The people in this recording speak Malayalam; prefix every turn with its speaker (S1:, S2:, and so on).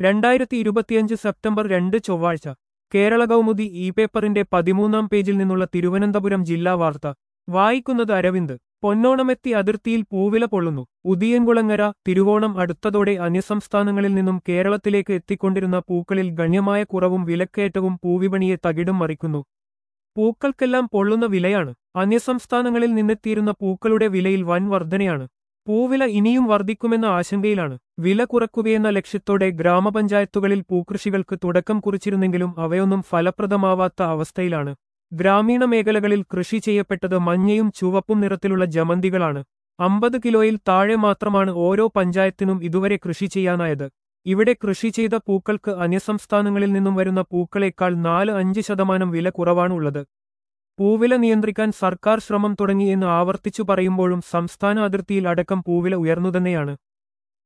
S1: രണ്ടായിരത്തി ഇരുപത്തിയഞ്ച് സെപ്റ്റംബർ രണ്ട് ചൊവ്വാഴ്ച കേരള കൗമുദി ഇ പേപ്പറിന്റെ പതിമൂന്നാം പേജിൽ നിന്നുള്ള തിരുവനന്തപുരം ജില്ലാ വാർത്ത വായിക്കുന്നത് അരവിന്ദ് പൊന്നോണമെത്തി അതിർത്തിയിൽ പൂവില പൊള്ളുന്നു ഉദിയൻകുളങ്ങര തിരുവോണം അടുത്തതോടെ അന്യസംസ്ഥാനങ്ങളിൽ നിന്നും കേരളത്തിലേക്ക് എത്തിക്കൊണ്ടിരുന്ന പൂക്കളിൽ ഗണ്യമായ കുറവും വിലക്കയറ്റവും പൂവിപണിയെ തകിടം മറിക്കുന്നു പൂക്കൾക്കെല്ലാം പൊള്ളുന്ന വിലയാണ് അന്യസംസ്ഥാനങ്ങളിൽ നിന്നെത്തിയിരുന്ന പൂക്കളുടെ വിലയിൽ വൻ വർധനയാണ് പൂവില ഇനിയും വർദ്ധിക്കുമെന്ന ആശങ്കയിലാണ് വില കുറക്കുകയെന്ന ലക്ഷ്യത്തോടെ ഗ്രാമപഞ്ചായത്തുകളിൽ പൂക്കൃഷികൾക്ക് തുടക്കം കുറിച്ചിരുന്നെങ്കിലും അവയൊന്നും ഫലപ്രദമാവാത്ത അവസ്ഥയിലാണ് ഗ്രാമീണ മേഖലകളിൽ കൃഷി ചെയ്യപ്പെട്ടത് മഞ്ഞയും ചുവപ്പും നിറത്തിലുള്ള ജമന്തികളാണ് അമ്പത് കിലോയിൽ താഴെ മാത്രമാണ് ഓരോ പഞ്ചായത്തിനും ഇതുവരെ കൃഷി ചെയ്യാനായത് ഇവിടെ കൃഷി ചെയ്ത പൂക്കൾക്ക് അന്യസംസ്ഥാനങ്ങളിൽ നിന്നും വരുന്ന പൂക്കളേക്കാൾ നാല് അഞ്ച് ശതമാനം വില കുറവാണുള്ളത് പൂവില നിയന്ത്രിക്കാൻ സർക്കാർ ശ്രമം തുടങ്ങി എന്ന് ആവർത്തിച്ചു പറയുമ്പോഴും സംസ്ഥാന അതിർത്തിയിൽ അടക്കം പൂവില ഉയർന്നുതന്നെയാണ്